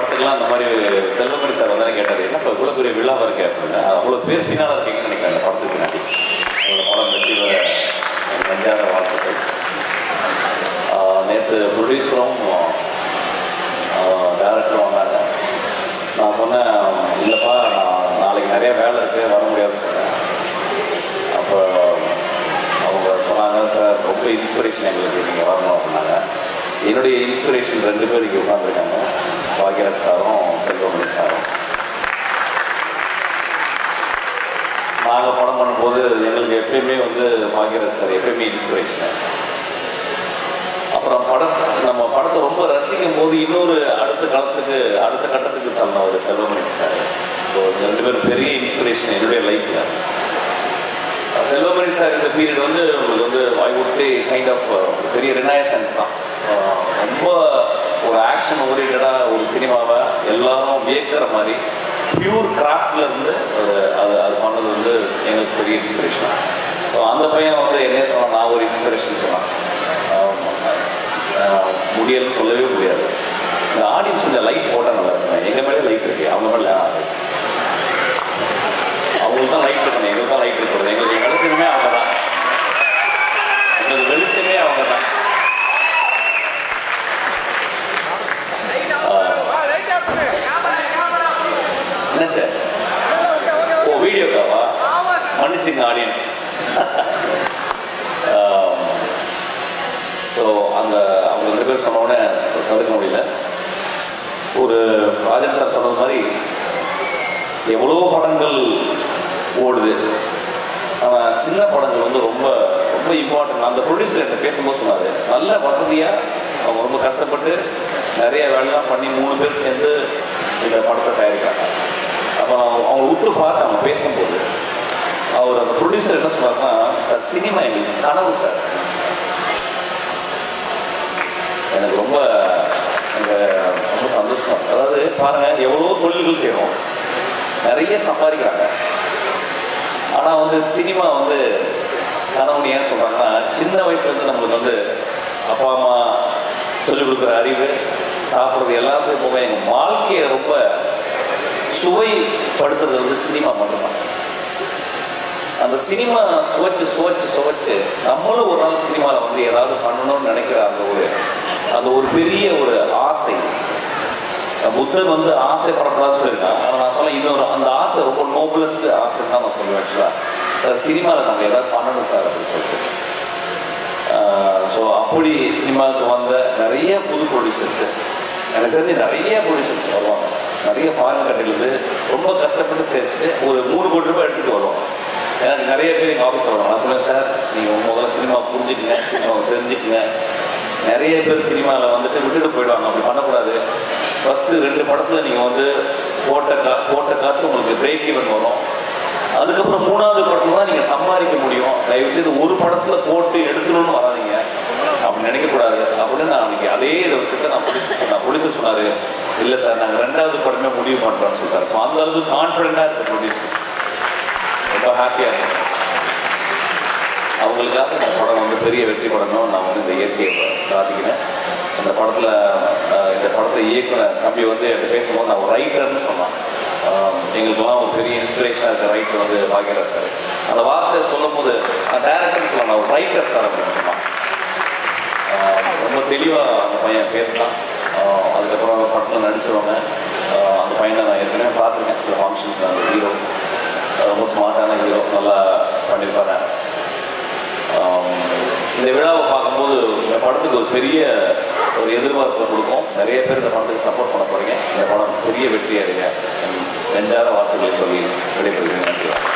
படத்துக்குலாம் அந்த மாதிரி செல்வமணி சார் வந்தாலும் கேட்டார் என்ன இப்போ இவ்வளோ பெரிய விழாவாக இருக்கே அப்படின்னு அவ்வளோ பேர் பின்னால் இருக்கீங்கன்னு நினைக்கிறேன் அந்த படத்துக்கு பின்னாடி உங்களோட படம் வெற்றி பெற நெஞ்சாத வாழ்த்துக்கள் நேற்று ப்ரொடியூசரும் டேரக்டரும் வந்தாங்க நான் சொன்னேன் இல்லைப்பா நான் நாளைக்கு நிறைய வேலை இருக்குது வர முடியாதுன்னு சொன்னேன் அப்போ அவங்க சொன்னாங்க சார் ரொம்ப இன்ஸ்பிரேஷன் எங்களுக்கு நீங்கள் வரணும் அப்படின்னாங்க என்னுடைய இன்ஸ்பிரேஷன் ரெண்டு பேர் இங்கே உட்காந்துருக்காங்க பாக்யராஜ் சாரும் செல்வமணி சாரும் நாங்கள் படம் பண்ணும்போது எங்களுக்கு எப்பயுமே வந்து பாக்யராஜ் சார் எப்பயுமே இன்ஸ்பிரேஷன் அப்புறம் படம் நம்ம படத்தை ரொம்ப ரசிக்கும் போது இன்னொரு அடுத்த காலத்துக்கு அடுத்த கட்டத்துக்கு தந்த ஒரு செல்வமணி சார் ஸோ ரெண்டு பேரும் பெரிய இன்ஸ்பிரேஷன் என்னுடைய லைஃப்பில் செல்வமணி சார் இந்த பீரியட் வந்து உங்களுக்கு வந்து I would say kind of பெரிய ரினாயசன்ஸ் தான் அஹ் ரொம்ப ஒரு ஆக்ஷன் ஓரியன்டாக ஒரு சினிமாவை எல்லாரும் வியக்கிற மாதிரி பியூர் கிராஃப்ட்ல இருந்து அது- அது அது பண்ணது வந்து எங்களுக்கு பெரிய இன்ஸ்பிரேஷன் ஸோ அந்த பையன் வந்து என்ன சொன்னான் நான் ஒரு இன்ஸ்பிரேஷன் சொன்னான் அஹ் அஹ் முடியலன்னு சொல்லவே முடியாது இந்த ஆடியன்ஸ் கொஞ்சம் லைட் போட்டால் நல்லா இருக்கும் எங்கள் மேலே லைட் இருக்கு அவங்க மேலே அவங்களுக்கு தான் லைட் இருக்கணும் எங்களுக்கு தான் லைட் இருக்கிறது எங்களுக்கு விளக்கணுமே அவங்க தான் எங்களுக்கு வெளிச்சமே அவங்க தான் என்ன சார் ஓ வீடியோக்காவா மன்னிச்சுங்க ஆடியன்ஸ் ஸோ அந்த அவங்க ரெண்டு பேர் சொன்ன உடனே தடுக்க முடியல ஒரு ராஜன் சார் சொன்னது மாதிரி எவ்வளோ படங்கள் ஓடுது ஆனால் சின்ன படங்கள் வந்து ரொம்ப ரொம்ப இம்பார்ட்டன்ட் அந்த ப்ரொடியூசர் என்கிட்ட பேசும்போது சொன்னார் நல்ல வசதியாக அவங்க ரொம்ப கஷ்டப்பட்டு நிறைய வேலைலாம் பண்ணி மூணு பேர் சேர்ந்து இந்த படத்தை தயாரிக்கிறாங்க அப்போ நான் அவங்க விட்டு பார்த்து அவங்க பேசும்போது அவர் அந்த ப்ரொடியூசர் என்ன சொன்னார்னா சார் சினிமா எங்களுக்கு கனவு சார் எனக்கு ரொம்ப எனக்கு ரொம்ப சந்தோஷம் அதாவது பாருங்க எவ்வளோ தொழில்கள் செய்கிறோம் நிறைய சம்பாதிக்கிறாங்க ஆனால் வந்து சினிமா வந்து கனவுன்னு ஏன் சொல்கிறாங்கன்னா சின்ன வயசுலேருந்து நம்மளுக்கு வந்து அப்பா அம்மா சொல்லிக் கொடுக்குற அறிவு சாப்பிட்றது எல்லாத்தையும் போக எங்கள் வாழ்க்கையை ரொம்ப சுவைப்படுத்துறது வந்து சினிமா மட்டும்தான் அந்த சினிமா சுவைச்சு சுவைச்சு சுவைச்சு நம்மளும் ஒரு நாள் சினிமாவில் வந்து ஏதாவது பண்ணணும்னு நினைக்கிற அந்த ஒரு அந்த ஒரு பெரிய ஒரு ஆசை புத்தன் வந்து ஆசைப்படக்கூடாதுன்னு சொல்லியிருக்கான் ஆனால் நான் சொல்ல இன்னொரு அந்த ஆசை ரொம்ப நோபலஸ்ட் ஆசைன்னு தான் நான் சொல்லுவேன் ஆக்சுவலாக சார் சினிமாவில் நம்ம ஏதாவது பண்ணணும் சார் அப்படின்னு சொல்லிட்டு ஸோ அப்படி சினிமாவுக்கு வந்த நிறைய புது ப்ரொடியூசர்ஸ் எனக்கு தெரிஞ்சு நிறைய ப்ரொடியூசர்ஸ் வருவாங்க நிறைய ஃபாரின் கண்ட்ரிலேருந்து ரொம்ப கஷ்டப்பட்டு சேர்த்து ஒரு மூணு கோடி ரூபாய் எடுத்துகிட்டு வருவாங்க எனக்கு நிறைய பேர் எங்கள் ஆஃபீஸ் வருவாங்க நான் சொல்லுவேன் சார் நீங்கள் முதல்ல சினிமா புரிஞ்சுக்குங்க சினிமாவை தெரிஞ்சுக்குங்க நிறைய பேர் சினிமாவில் வந்துட்டு விட்டுட்டு போயிடுவாங்க அப்படி பண்ணக்கூடாது ஃபஸ்ட்டு ரெண்டு படத்தில் நீங்கள் வந்து போட்ட கா போட்ட காசு உங்களுக்கு பிரேக் ஈவன் வரும் அதுக்கப்புறம் மூணாவது படத்தில் தான் நீங்கள் சம்பாதிக்க முடியும் தயவு செய்து ஒரு படத்தில் போட்டு எடுக்கணும்னு வராதீங்க அப்படி நினைக்கக்கூடாது அப்படின்னு நான் அன்றைக்கி அதே விஷயத்தை நான் ப்ரொடியூசர் சொன்னேன் ப்ரொடியூசர் சொன்னார் இல்லை சார் நாங்கள் ரெண்டாவது படமே முடிவு பண்ணுறோன்னு சொல்லிட்டாரு ஸோ அந்த அளவுக்கு கான்ஃபிடென்ட்டாக இருக்குது ப்ரொடியூசர்ஸ் ரொம்ப ஹாப்பியாக இருந்துச்சு அவங்களுக்காக இந்த படம் வந்து பெரிய வெற்றி படணும் நான் வந்து இந்த இயற்கையை பிரார்த்திக்கிறேன் இந்த படத்தில் இந்த படத்தை இயக்குன தம்பி வந்து என்கிட்ட பேசும்போது நான் ஒரு ரைட்டர்னு சொன்னான் ஆஹ் எங்களுக்கெல்லாம் ஒரு பெரிய இன்ஸ்பிரேஷனாக இருக்க ரைட்டர் வந்து பாக்யராஜ் சார் அந்த வார்த்தை சொல்லும் போது நான் டேரக்டர்னு சொல்லலாம் நான் ஒரு ரைட்டர் சார் அப்படின்னு சொன்னான் ஆஹ் ரொம்ப தெளிவாக அந்த பையன் பேசினான் ஆஹ் அதுக்கப்புறம் அந்த படத்தில் நடிச்சவங்க ஆஹ் அந்த பையனை நான் ஏற்கனவே பார்த்துருக்கேன் சில ஃபங்க்ஷன்ஸ் அந்த ஹீரோ ரொம்ப ஸ்மார்ட்டான ஹீரோ நல்லா பண்ணியிருப்பாரு ஆம், இந்த விழாவை பார்க்கும்போது இந்த படத்துக்கு ஒரு பெரிய ஒரு எதிர்பார்ப்பை கொடுக்கும் நிறைய பேர் இந்த படத்துக்கு சப்போர்ட் பண்ண போறீங்க இந்த படம் பெரிய வெற்றி அடைய நெஞ்சார வார்த்தைகளை சொல்லி விடைபெறுகிறேன் நன்றி